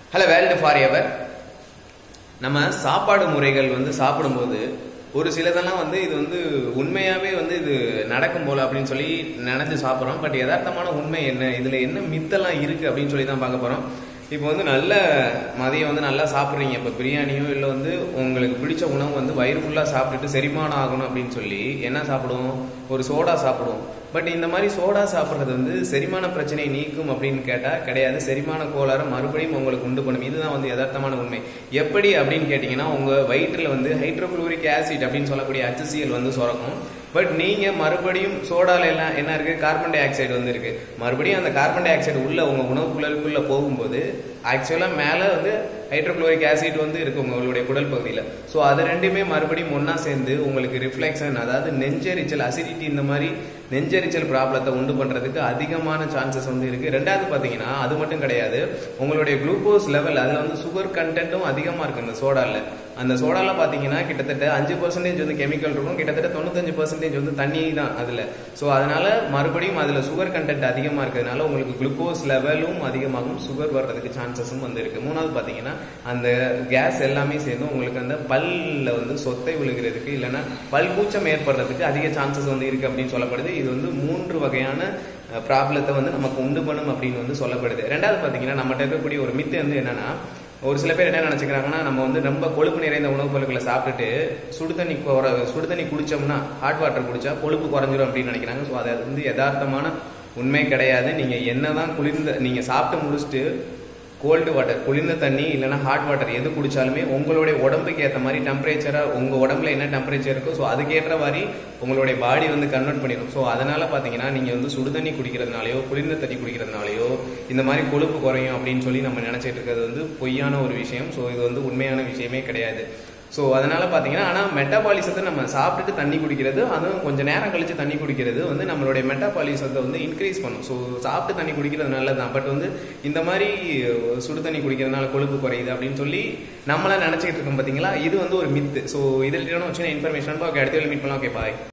hello world for ever நம்ம சாப்பாடு முறைகள் வந்து சாப்பிடும்போது ஒரு சிலதெல்லாம் வந்து இது வந்து உண்மையாவே வந்து இது நடக்கும் போல அப்படின்னு சொல்லி நினைச்சு சாப்பிட்றோம் பட் யதார்த்தமான உண்மை என்ன இதுல என்ன மித்தெல்லாம் இருக்கு அப்படின்னு சொல்லி தான் பார்க்க போறோம் இப்போ வந்து நல்ல மதியம் வந்து நல்லா சாப்பிட்றீங்க இப்போ பிரியாணியோ இல்லை வந்து உங்களுக்கு பிடிச்ச உணவு வந்து வயிறு ஃபுல்லாக சாப்பிட்டுட்டு செரிமானம் ஆகணும் அப்படின்னு சொல்லி என்ன சாப்பிடுவோம் ஒரு சோடா சாப்பிடுவோம் பட் இந்த மாதிரி சோடா சாப்பிட்றது வந்து செரிமான பிரச்சனையை நீக்கும் அப்படின்னு கேட்டால் கிடையாது செரிமான கோளாறு மறுபடியும் உங்களுக்கு உண்டு பண்ணும் இதுதான் வந்து யதார்த்தமான உண்மை எப்படி அப்படின்னு கேட்டிங்கன்னா உங்கள் வயிற்றில் வந்து ஹைட்ரோகுளோரிக் ஆசிட் அப்படின்னு சொல்லக்கூடிய HCl வந்து சுரக்கும் பட் நீங்க மறுபடியும் சோடால எல்லாம் என்ன இருக்கு கார்பன் டை ஆக்சைடு வந்து இருக்கு மறுபடியும் அந்த கார்பன் டை ஆக்சைடு உள்ள உங்க உணவு குழலுக்குள்ள போகும்போது ஆக்சுவலா மேல வந்து ஹைட்ரோகுளோரிக் ஆசிட் வந்து இருக்கு உங்களுடைய குடல் பகுதியில் ஸோ அது ரெண்டுமே மறுபடியும் ஒன்றா சேர்ந்து உங்களுக்கு ரிஃப்ளெக்ஷன் அதாவது நெஞ்செரிச்சல் அசிடிட்டி இந்த மாதிரி நெஞ்செரிச்சல் ப்ராப்ளத்தை உண்டு பண்ணுறதுக்கு அதிகமான சான்சஸ் வந்து இருக்குது ரெண்டாவது பார்த்தீங்கன்னா அது மட்டும் கிடையாது உங்களுடைய குளுக்கோஸ் லெவல் அதில் வந்து சுகர் கண்டென்ட்டும் அதிகமாக இருக்குது அந்த சோடாவில் அந்த சோடாவில் பார்த்தீங்கன்னா கிட்டத்தட்ட அஞ்சு பர்சன்டேஜ் வந்து கெமிக்கல் இருக்கும் கிட்டத்தட்ட தொண்ணூத்தஞ்சு பர்சன்டேஜ் வந்து தண்ணி தான் அதில் ஸோ அதனால மறுபடியும் அதில் சுகர் கண்டென்ட் அதிகமாக இருக்கிறதுனால உங்களுக்கு குளுக்கோஸ் லெவலும் அதிகமாகும் சுகர் வர்றதுக்கு சான்சஸும் வந்து இருக்கு மூணாவது பார்த்தீங்கன்னா அந்த கேஸ் எல்லாமே சேர்ந்து உங்களுக்கு அந்த பல்ல வந்து சொத்தை விழுகிறதுக்கு இல்லைன்னா பல் கூச்சம் ஏற்படுறதுக்கு அதிக சான்சஸ் வந்து இருக்கு அப்படின்னு சொல்லப்படுது இது வந்து மூன்று வகையான ப்ராப்ளத்தை வந்து நமக்கு உண்டு பண்ணும் அப்படின்னு வந்து சொல்லப்படுது ரெண்டாவது பார்த்தீங்கன்னா நம்மகிட்ட இருக்கக்கூடிய ஒரு மித்து வந்து என்னன்னா ஒரு சில பேர் என்ன நினைச்சுக்கிறாங்கன்னா நம்ம வந்து ரொம்ப கொழுப்பு நிறைந்த உணவுப் பொருட்களை சாப்பிட்டுட்டு சுடு தண்ணி குற சுடு தண்ணி குடிச்சோம்னா ஹாட் வாட்டர் குடிச்சா கொழுப்பு குறைஞ்சிரும் அப்படின்னு நினைக்கிறாங்க ஸோ அது வந்து யதார்த்தமான உண்மை கிடையாது நீங்க என்னதான் குளிர்ந்த நீங்க சாப்பிட்டு முடிச்சுட்டு கோல்டு வாட்டர் குளிர்ந்த தண்ணி இல்லைன்னா ஹாட் வாட்டர் எது குடிச்சாலுமே உங்களுடைய உடம்புக்கு ஏற்ற மாதிரி டெம்பரேச்சரா உங்க உடம்புல என்ன டெம்பரேச்சர் இருக்கோ ஸோ அதுக்கேற்ற மாதிரி உங்களுடைய பாடி வந்து கன்வெர்ட் பண்ணிடும் ஸோ அதனால பாத்தீங்கன்னா நீங்க வந்து சுடு தண்ணி குடிக்கிறதுனாலயோ குளிர்ந்த தண்ணி குடிக்கிறதுனாலயோ இந்த மாதிரி கொழுப்பு குறையும் அப்படின்னு சொல்லி நம்ம நினைச்சிட்டு இருக்கிறது வந்து பொய்யான ஒரு விஷயம் ஸோ இது வந்து உண்மையான விஷயமே கிடையாது ஸோ அதனால பார்த்தீங்கன்னா ஆனால் மெட்டாபாலிசத்தை நம்ம சாப்பிட்டுட்டு தண்ணி குடிக்கிறது அதுவும் கொஞ்சம் நேரம் கழிச்சு தண்ணி குடிக்கிறது வந்து நம்மளுடைய மெட்டாபாலிசத்தை வந்து இன்க்ரீஸ் பண்ணும் ஸோ சாப்பிட்டு தண்ணி குடிக்கிறது நல்லது தான் பட் வந்து இந்த மாதிரி சுடு தண்ணி குடிக்கிறதுனால கொழுப்பு குறையுது அப்படின்னு சொல்லி நம்மளாம் நினச்சிக்கிட்டு இருக்கோம் பார்த்தீங்களா இது வந்து ஒரு மித்து ஸோ இதில் சின்ன இன்ஃபர்மேஷன் ஓகே அடுத்த மீட் பண்ணலாம் ஓகே பாய்